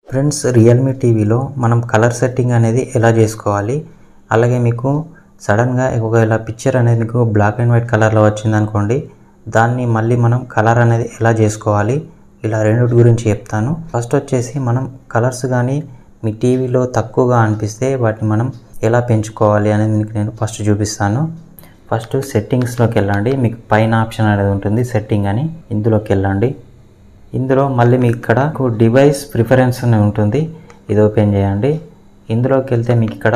friends Realme టీవీలో మనం colour setting అనేది ఎలా చేసుకోవాలి అలాగే మీకు సడన్గా ఒకవేళ పిక్చర్ అనేది మీకు బ్లాక్ అండ్ వైట్ కలర్లో వచ్చిందనుకోండి దాన్ని మళ్ళీ మనం కలర్ అనేది ఎలా చేసుకోవాలి ఇలా రెండింటి గురించి చెప్తాను ఫస్ట్ వచ్చేసి మనం కలర్స్ కానీ మీ టీవీలో తక్కువగా అనిపిస్తే వాటిని మనం ఎలా పెంచుకోవాలి అనేది మీకు నేను ఫస్ట్ చూపిస్తాను ఫస్ట్ సెట్టింగ్స్లోకి వెళ్ళండి మీకు పైన ఆప్షన్ అనేది ఉంటుంది సెట్టింగ్ అని ఇందులోకి వెళ్ళండి ఇందులో మళ్ళీ మీకు ఇక్కడ డివైస్ ప్రిఫరెన్స్ అని ఉంటుంది ఇది ఓపెన్ చేయండి ఇందులోకి వెళ్తే మీకు ఇక్కడ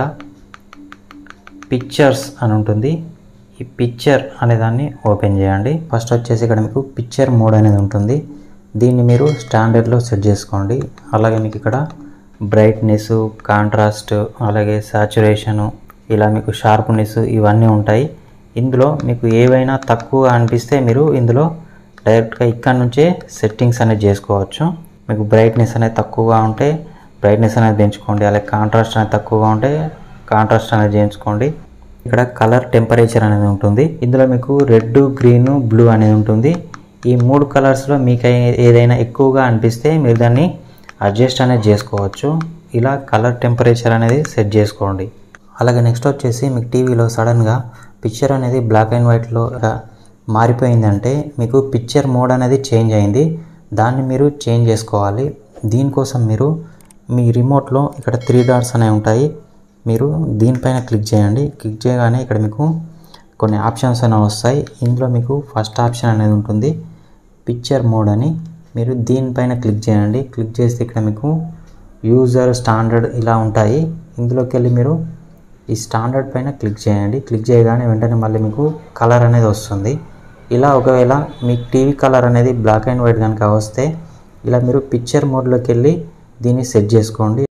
పిక్చర్స్ అని ఉంటుంది ఈ పిక్చర్ అనే దాన్ని ఓపెన్ చేయండి ఫస్ట్ వచ్చేసి ఇక్కడ మీకు పిక్చర్ మోడ్ అనేది ఉంటుంది దీన్ని మీరు స్టాండర్డ్లో సెట్ చేసుకోండి అలాగే మీకు ఇక్కడ బ్రైట్నెస్ కాంట్రాస్ట్ అలాగే సాచురేషను ఇలా మీకు షార్ప్నెస్ ఇవన్నీ ఉంటాయి ఇందులో మీకు ఏవైనా తక్కువ అనిపిస్తే మీరు ఇందులో డైరెక్ట్గా ఇక్కడ నుంచే సెట్టింగ్స్ అనేది చేసుకోవచ్చు మీకు బ్రైట్నెస్ అనేది తక్కువగా ఉంటే బ్రైట్నెస్ అనేది పెంచుకోండి అలాగే కాంట్రాస్ట్ అనేది తక్కువగా ఉంటే కాంట్రాస్ట్ అనేది చేయించుకోండి ఇక్కడ కలర్ టెంపరేచర్ అనేది ఉంటుంది ఇందులో మీకు రెడ్ గ్రీన్ బ్లూ అనేది ఉంటుంది ఈ మూడు కలర్స్లో మీకు ఏదైనా ఎక్కువగా అనిపిస్తే మీరు దాన్ని అడ్జస్ట్ అనేది చేసుకోవచ్చు ఇలా కలర్ టెంపరేచర్ అనేది సెట్ చేసుకోండి అలాగే నెక్స్ట్ వచ్చేసి మీకు టీవీలో సడన్గా పిక్చర్ అనేది బ్లాక్ అండ్ వైట్లో మారిపోయిందంటే మీకు పిక్చర్ మోడ్ అనేది చేంజ్ అయింది దాన్ని మీరు చేంజ్ చేసుకోవాలి దీనికోసం మీరు మీ రిమోట్లో ఇక్కడ త్రీ డాట్స్ అనేవి ఉంటాయి మీరు దీనిపైన క్లిక్ చేయండి క్లిక్ చేయగానే ఇక్కడ మీకు కొన్ని ఆప్షన్స్ అనేవి వస్తాయి ఇందులో మీకు ఫస్ట్ ఆప్షన్ అనేది ఉంటుంది పిక్చర్ మోడ్ అని మీరు దీనిపైన క్లిక్ చేయండి క్లిక్ చేస్తే ఇక్కడ మీకు యూజర్ స్టాండర్డ్ ఇలా ఉంటాయి ఇందులోకి వెళ్ళి మీరు ఈ స్టాండర్డ్ పైన క్లిక్ చేయండి క్లిక్ చేయగానే వెంటనే మళ్ళీ మీకు కలర్ అనేది వస్తుంది ఇలా ఒకవేళ మీ టీవీ కలర్ అనేది బ్లాక్ అండ్ వైట్ కనుక వస్తే ఇలా మీరు పిక్చర్ మోడ్లోకి వెళ్ళి దీన్ని సెట్ చేసుకోండి